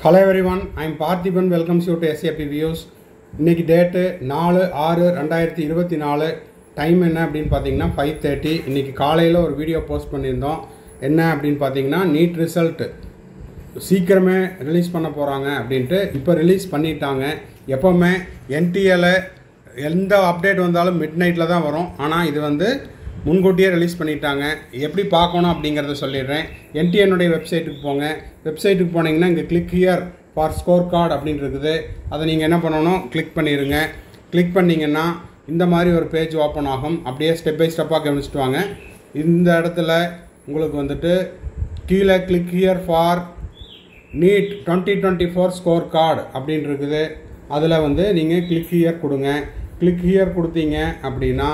hello everyone I'm Parthiban welcomes you to SAP views இன்னைக்கு date நாலு ஆறு ரெண்டாயிரத்தி இருபத்தி நாலு டைம் என்ன அப்படின்னு பார்த்தீங்கன்னா ஃபைவ் தேர்ட்டி இன்றைக்கி காலையில் ஒரு வீடியோ போஸ்ட் பண்ணியிருந்தோம் என்ன அப்படின்னு பார்த்தீங்கன்னா நீட் ரிசல்ட்டு சீக்கிரமே ரிலீஸ் பண்ண போகிறாங்க அப்படின்ட்டு இப்போ ரிலீஸ் பண்ணிட்டாங்க எப்போவுமே என்டிஏல எந்த அப்டேட் வந்தாலும் மிட் நைட்டில் தான் வரும் ஆனால் இது வந்து முன்கூட்டியே ரிலீஸ் பண்ணிட்டாங்க எப்படி பார்க்கணும் அப்படிங்கிறத சொல்லிடுறேன் என்டிஎனுடைய வெப்சைட்டுக்கு போங்க வெப்சைட்டுக்கு போனீங்கன்னா இங்கே click here for score card அப்படின்னு இருக்குது அதை நீங்கள் என்ன பண்ணணும் கிளிக் பண்ணிடுங்க கிளிக் பண்ணிங்கன்னா இந்த மாதிரி ஒரு பேஜ் ஓப்பன் ஆகும் அப்படியே ஸ்டெப் பை ஸ்டெப்பாக கவனிச்சிட்டு வாங்க இந்த இடத்துல உங்களுக்கு வந்துட்டு கீழே click here for NEET twenty twenty four score card அப்படின்னு இருக்குது அதில் வந்து நீங்கள் கிளிக் ஹியர் கொடுங்க கிளிக் ஹியர் கொடுத்தீங்க அப்படின்னா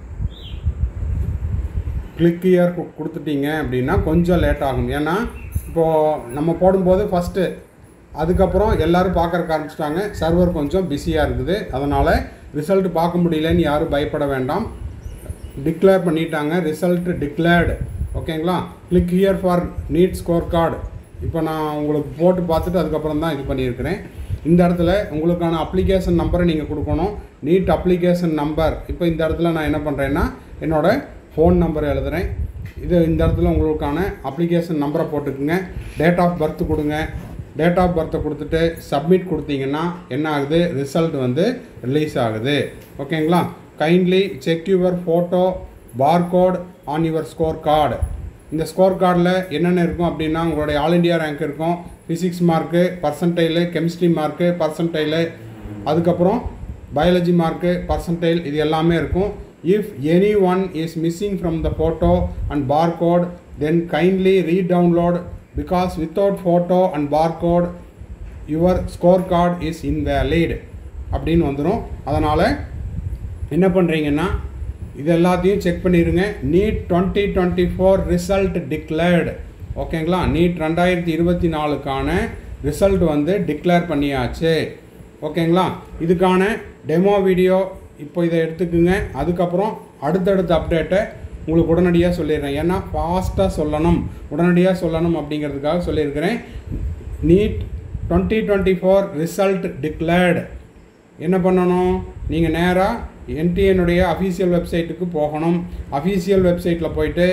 கிளிக் ஹியர் கொடுத்துட்டீங்க அப்படின்னா கொஞ்சம் லேட் ஆகும் ஏன்னா இப்போது நம்ம போடும்போது ஃபஸ்ட்டு அதுக்கப்புறம் எல்லோரும் பார்க்கறக்கு ஆரம்பிச்சிட்டாங்க சர்வர் கொஞ்சம் பிஸியாக இருக்குது அதனால் ரிசல்ட் பார்க்க முடியலன்னு யாரும் பயப்பட வேண்டாம் டிக்ளேர் பண்ணிட்டாங்க ரிசல்ட் டிக்ளேர்டு ஓகேங்களா click here for NEET score card இப்போ நான் உங்களுக்கு போட்டு பார்த்துட்டு அதுக்கப்புறம் தான் இது பண்ணியிருக்கிறேன் இந்த இடத்துல உங்களுக்கான அப்ளிகேஷன் நம்பரை நீங்கள் கொடுக்கணும் நீட் அப்ளிகேஷன் நம்பர் இப்போ இந்த இடத்துல நான் என்ன பண்ணுறேன்னா என்னோடய ஃபோன் நம்பர் எழுதுகிறேன் இது இந்த இடத்துல உங்களுக்கான அப்ளிகேஷன் நம்பரை போட்டுக்குங்க டேட் ஆஃப் பர்த் கொடுங்க டேட் ஆஃப் பர்த்தை கொடுத்துட்டு சப்மிட் கொடுத்தீங்கன்னா என்ன ஆகுது ரிசல்ட் வந்து ரிலீஸ் ஆகுது ஓகேங்களா kindly check your photo barcode on your score card இந்த ஸ்கோர் கார்டில் என்னென்ன இருக்கும் அப்படின்னா உங்களுடைய ஆல் இண்டியா ரேங்க் இருக்கும் physics mark percentile chemistry mark percentile அதுக்கப்புறம் பயாலஜி மார்க்கு பர்சன்டைல் இது எல்லாமே இருக்கும் if any one is missing from the photo and barcode then kindly redownload because without photo and barcode your score card is invalid அப்படின்னு வந்துடும் அதனால் என்ன பண்ணுறீங்கன்னா இது எல்லாத்தையும் செக் பண்ணிடுங்க NEET twenty twenty four result declared ஓகேங்களா நீட் ரெண்டாயிரத்தி இருபத்தி நாலுக்கான ரிசல்ட் வந்து டிக்ளேர் பண்ணியாச்சு ஓகேங்களா இதுக்கான டெமோ வீடியோ இப்போ இதை எடுத்துக்குங்க அதுக்கப்புறம் அடுத்தடுத்த அப்டேட்டை உங்களுக்கு உடனடியாக சொல்லிடுறேன் ஏன்னா ஃபாஸ்ட்டாக சொல்லணும் உடனடியாக சொல்லணும் அப்படிங்கிறதுக்காக சொல்லியிருக்கிறேன் NEET twenty twenty four result declared என்ன பண்ணணும் நீங்கள் நேராக என்டிஎனுடைய அஃபீஷியல் வெப்சைட்டுக்கு போகணும் அஃபீஷியல் வெப்சைட்டில் போயிட்டு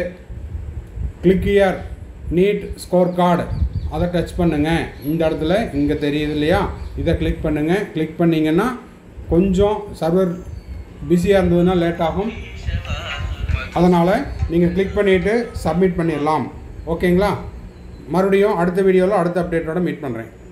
click here NEET score card அதை டச் பண்ணுங்கள் இந்த இடத்துல இங்கே தெரியுது இல்லையா இதை கிளிக் பண்ணுங்கள் கிளிக் பண்ணிங்கன்னா கொஞ்சம் சர்வர் பிஸியாக இருந்ததுன்னா லேட் ஆகும் அதனால் நீங்கள் கிளிக் பண்ணிவிட்டு சப்மிட் பண்ணிடலாம் ஓகேங்களா மறுபடியும் அடுத்த வீடியோவில் அடுத்த அப்டேட்டோட மீட் பண்ணுறேன்